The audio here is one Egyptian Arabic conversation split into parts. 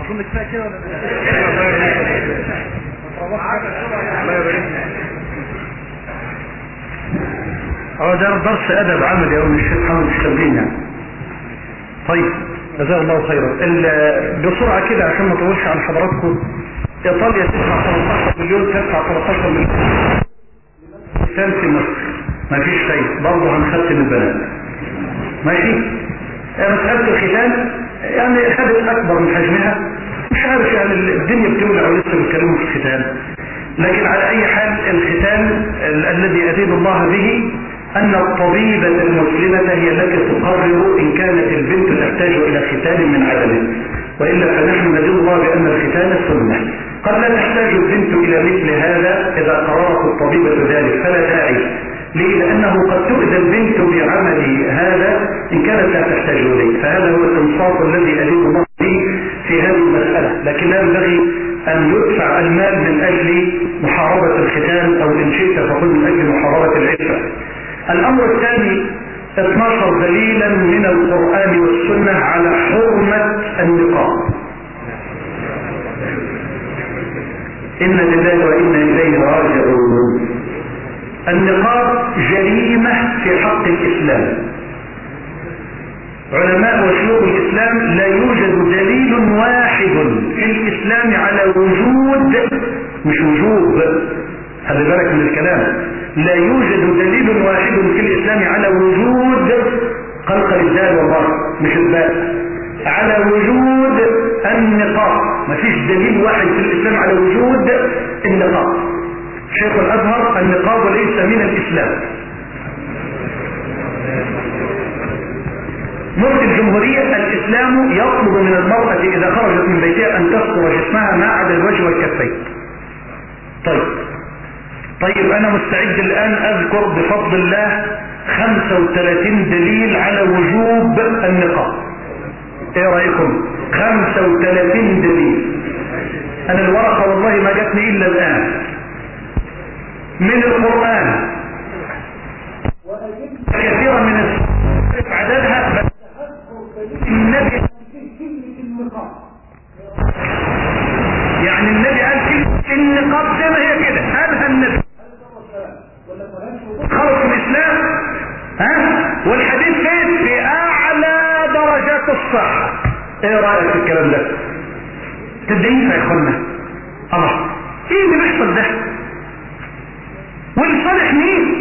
اظن كفايه كده ولا الله يبارك اه ده درس ادب عملي يا الشيخ محمد الشربين يعني طيب جزاه الله خيرا ال- بسرعه كده عشان ما اطولش على حضراتكم ايطاليا تدفع 13 مليون تدفع 13 مليون ختان في مصر مفيش فايده برضه هنختم البنات ماشي آه، مساله الختان يعني خدت اكبر من حجمها مش عارف يعني الدنيا بتولع ولسه بيتكلموا في الختان لكن على اي حال الختان ال- الذي ادين الله به ان الطبيبة المسلمة هي التي تقرر ان كانت البنت تحتاج الى ختان من عدمه والا فنحن ندين الله بان الختان سنة قد لا تحتاج البنت الى مثل هذا اذا قررت الطبيبة ذلك فلا داعي ليه؟ لانه قد تؤذى البنت بعمل هذا ان كانت لا تحتاج اليه فهذا هو الانصاف الذي ادين الله به في هذه المسألة لكن لا ينبغي أن يدفع المال من أجل محاربة الختان أو إن شئت فقل من أجل محاربة العفة الأمر الثاني 12 دليلا من القرآن والسنة على حرمة النقاب إن لله وإنا إليه راجعون النقاب جريمة في حق الإسلام علماء وشيوخ الإسلام لا يوجد دليل واحد في الإسلام على وجود مش وجوب خلي بالك من الكلام لا يوجد دليل واحد في الإسلام على وجود قلقل الدال والله مش الباء على وجود النقاب مفيش دليل واحد في الإسلام على وجود النقاب شيخ الأزهر النقاب ليس من الإسلام مفتي الجمهورية الإسلام يطلب من المرأة إذا خرجت من بيتها أن تستر جسمها ما عدا الوجه والكفين طيب طيب أنا مستعد الآن أذكر بفضل الله 35 دليل على وجوب النقاب ايه رأيكم 35 دليل أنا الورقة والله ما جاتني إلا الآن من القرآن كثيرا من السورة عددها بس النبي يعني النبي قال كلمة النقاب زي ما هي كده قالها النبي خلص الإسلام ها والحديث فين في أعلى درجات الصحة ايه رأيك في الكلام ده تدعينا يا اخوانا الله ايه اللي بيحصل ده والصالح مين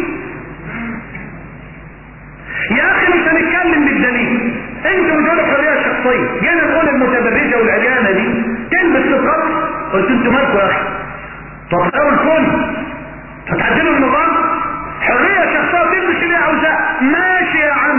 يا اخي مش هنتكلم بالدليل انتوا بتقولوا حريه شخصيه جينا نقول المتبرجه والعريانه دي تلبس سترات قلت انتوا مالكم يا اخي تطلعوا الكل هتعدلوا النظام حريه شخصيه تلبس اللي عاوزاه ماشي يا عم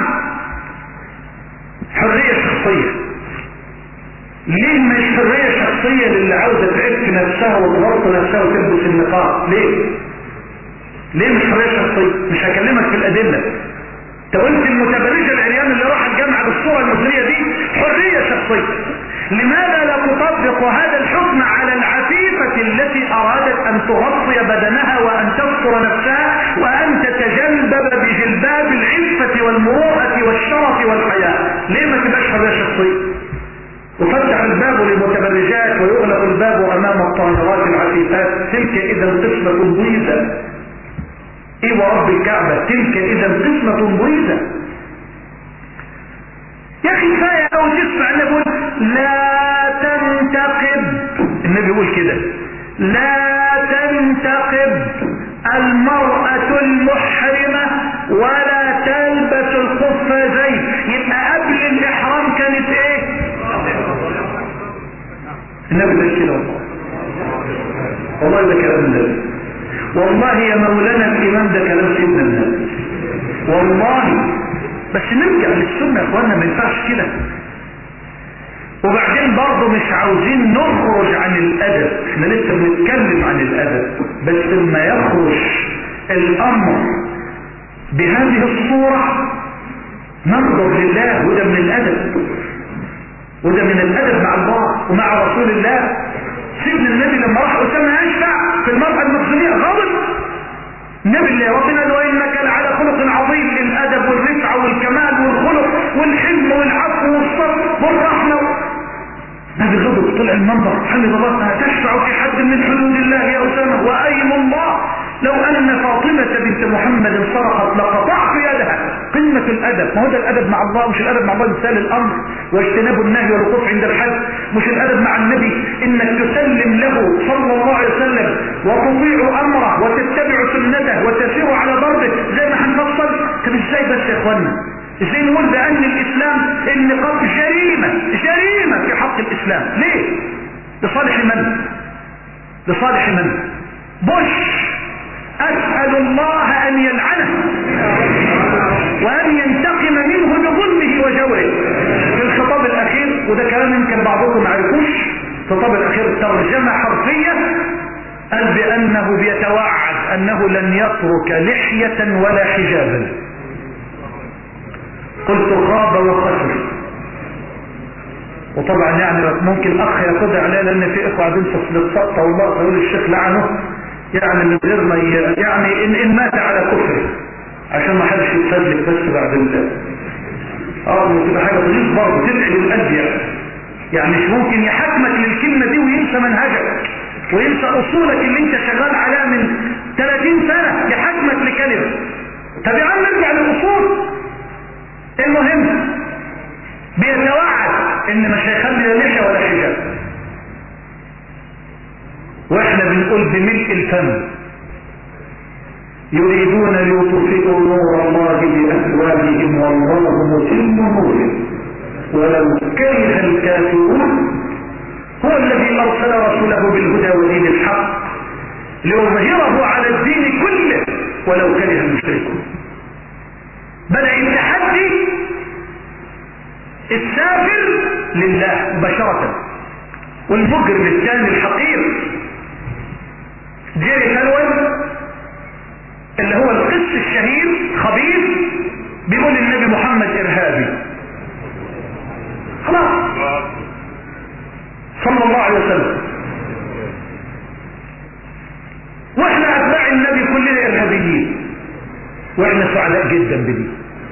حريه شخصيه ليه مش حريه شخصيه للي عاوزه تعف نفسها وتغطي نفسها وتلبس النقاب ليه ليه مش حريه شخصيه مش هكلمك في الادله انت قلت المتبرجه العريان اللي راح الجامعه بالصوره المثليه دي حريه شخصيه لماذا لا تطبق هذا الحكم على العفيفة التي أرادت أن تغطي بدنها وأن تستر نفسها وأن تتجلبب بجلباب العفة والمروءة والشرف والحياة ليه ما تبقاش حرية شخصية وفتح الباب للمتبرجات ويغلق الباب أمام الطاهرات العفيفات تلك إذا قسمة ضيزة ايه ورب الكعبة تلك اذا قسمة ضيزة يا اخي كفاية او تسمع النبي يقول لا تنتقب النبي يقول كده لا تنتقب المرأة المحرمة ولا تلبس القفازين يبقى قبل الاحرام كانت ايه النبي ده كده والله والله ده كلام النبي والله يا مولانا الامام ده كلام سيدنا النبي والله بس نرجع للسنه يا اخوانا ما ينفعش كده وبعدين برضه مش عاوزين نخرج عن الادب احنا لسه بنتكلم عن الادب بس لما يخرج الامر بهذه الصوره نغضب لله وده من الادب وده من الادب مع الله ومع رسول الله سيدنا النبي لما راح اسامه يشفع في المرأة المخزومية غضب النبي اللي ربنا قال وانك لعلى خلق عظيم للادب والرفعه والكمال والخلق والحلم والعفو والصبر والرحمه النبي غضب طلع المنبر حمد الله تشفع في حد من حدود الله يا أسامة وأيم الله لو أن فاطمة بنت محمد سرقت لقطعت يدها قمة الأدب ما هو ده الأدب مع الله مش الأدب مع الله مثال الأمر واجتناب النهي والوقوف عند الحد مش الأدب مع النبي إنك تسلم له صلى الله عليه وسلم وتطيع أمره وتتبع سنته وتسير على ضربه زي ما هنفصل طب ازاي بس يا اخوانا ازاي نقول بأن الإسلام النقاط جريمة جريمة في حق الإسلام ليه لصالح من لصالح من بوش أسأل الله أن يلعنه وأن ينتقم منه بظلمه وجوره في الخطاب الأخير وده كلام يمكن بعضكم ما عرفوش الخطاب الأخير ترجمة حرفية قال بأنه بيتوعد أنه لن يترك لحية ولا حجابا قلت خاب وخسر وطبعا يعني ممكن اخ ياخدها عليها لان في اخوه قاعدين في السقطه والله يقول الشيخ لعنه يعني من غير ما ي... يعني ان, إن مات على كفر عشان ما حدش يتسلك بس بعد ال اه تبقى حاجه تغيظ برضه تدعي للقلب يعني يعني مش ممكن يحكمك للكلمه دي وينسى منهجك وينسى اصولك اللي انت شغال عليها من 30 سنه يحكمك لكلمه طب يا عم ارجع للاصول المهم بيتوعد ان مش هيخلي لا لحيه ولا حجاب واحنا بنقول بملء الفم يريدون ليطفئوا نور الله بافواههم والله متم نوره ولو كره الكافرون هو الذي ارسل رسوله بالهدى ودين الحق ليظهره على الدين كله ولو كره المشركون بدأ التحدي السافر لله مباشرة والمجرم الثاني الحقير جيري فالون اللي هو القس الشهير خبير بيقول للنبي محمد ارهابي خلاص صلى الله عليه وسلم واحنا اتباع النبي كلنا ارهابيين واحنا سعداء جدا بدي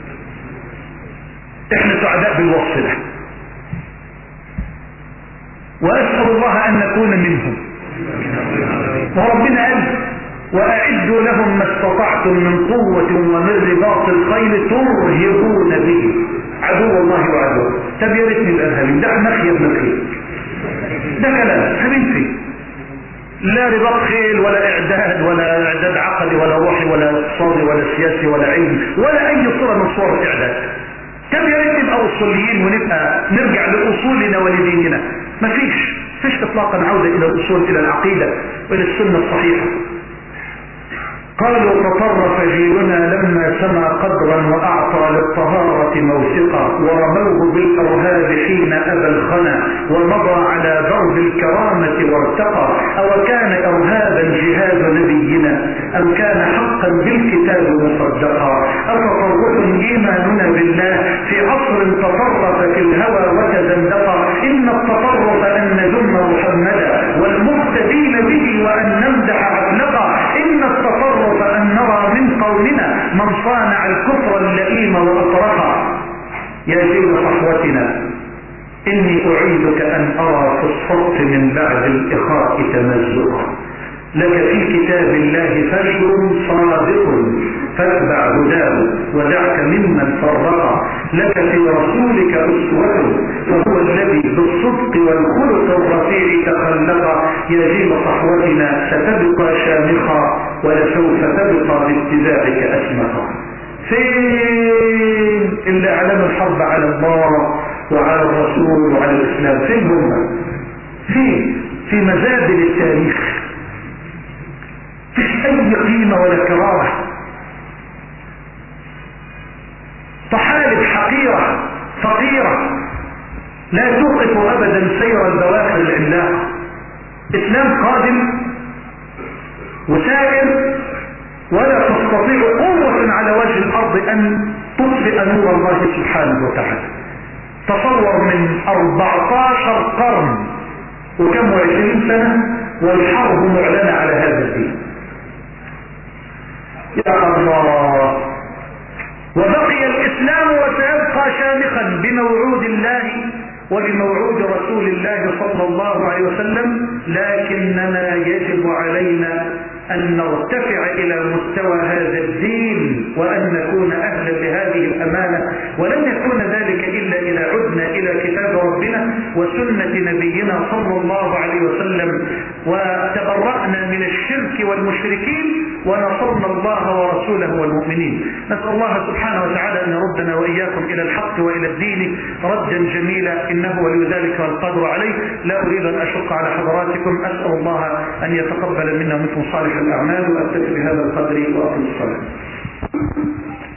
احنا سعداء بالوصف ده واسأل الله ان نكون منهم وربنا قال واعدوا لهم ما استطعتم من قوة ومن رباط الخيل ترهبون به عدو الله وعدوه طب يا ريتني الارهابي ده مخي ابن الخيل ده كلام حبيبي لا رباط خيل ولا اعداد ولا اعداد عقدي ولا روحي ولا اقتصادي ولا سياسي ولا علمي ولا اي صورة من صور الاعداد طب يا ريت نبقى اصوليين ونبقى نرجع لاصولنا ولديننا مفيش فيش اطلاقا عودة الى الاصول الى العقيدة والى السنة الصحيحة قالوا تطرف جيلنا لما سمى قدرا واعطى للطهارة موثقا ورموه بالارهاب حين ابى الخنا ومضى على درب الكرامة وارتقى او كان ارهابا جهاد نبينا ام كان حقا بالكتاب مصدقا اتطرف ايماننا بالله في عصر تطرف في الهوى وتزندقا ان التطرف ان نذم محمدا والمقتدين به وان نمدح عقلقا ان التطرف أن نرى من قومنا من صانع الكفر اللئيم وأطرقا يا جيل صحوتنا إني أعيدك أن أرى في الصف من بعد الإخاء تمزقا لك في كتاب الله فجر صادق فاتبع هداه ودعك ممن فرق لك في رسولك أسوة وهو الذي بالصدق والخلق الرفيع تخلق يا جيل صحوتنا ستبقى شامخا ولسوف تبقى باتباعك أسمقا فين اللي أعلن الحرب على الله وعلى الرسول وعلى الإسلام فين هم فين في مزابل التاريخ فيش أي قيمة ولا كرامة طحالب حقيرة فقيرة لا توقف أبدا سير البواخر العملاقة إسلام قادم وسائر ولا تستطيع قوة على وجه الأرض أن تطفئ نور الله سبحانه وتعالى تصور من 14 قرن وكم وعشرين سنة والحرب معلنة على هذا الدين يا الله وبقي الإسلام وسيبقى شامخا بموعود الله وبموعود رسول الله صلى الله عليه وسلم لكننا يجب علينا أن نرتفع إلى مستوى هذا الدين وأن نكون أهلا لهذه الأمانة ولن يكون ذلك إلا إذا عدنا إلى كتاب ربنا وسنة نبينا صلى الله عليه وسلم وتبرأنا من الشرك والمشركين ونصرنا الله ورسوله والمؤمنين نسأل الله سبحانه وتعالى أن يردنا وإياكم إلى الحق وإلى الدين ردا جميلا إنه ولي ذلك والقدر عليه لا أريد أن أشق على حضراتكم أسأل الله أن يتقبل منا ومنكم صالح الأعمال وأكتفي بهذا القدر وأقم الصلاة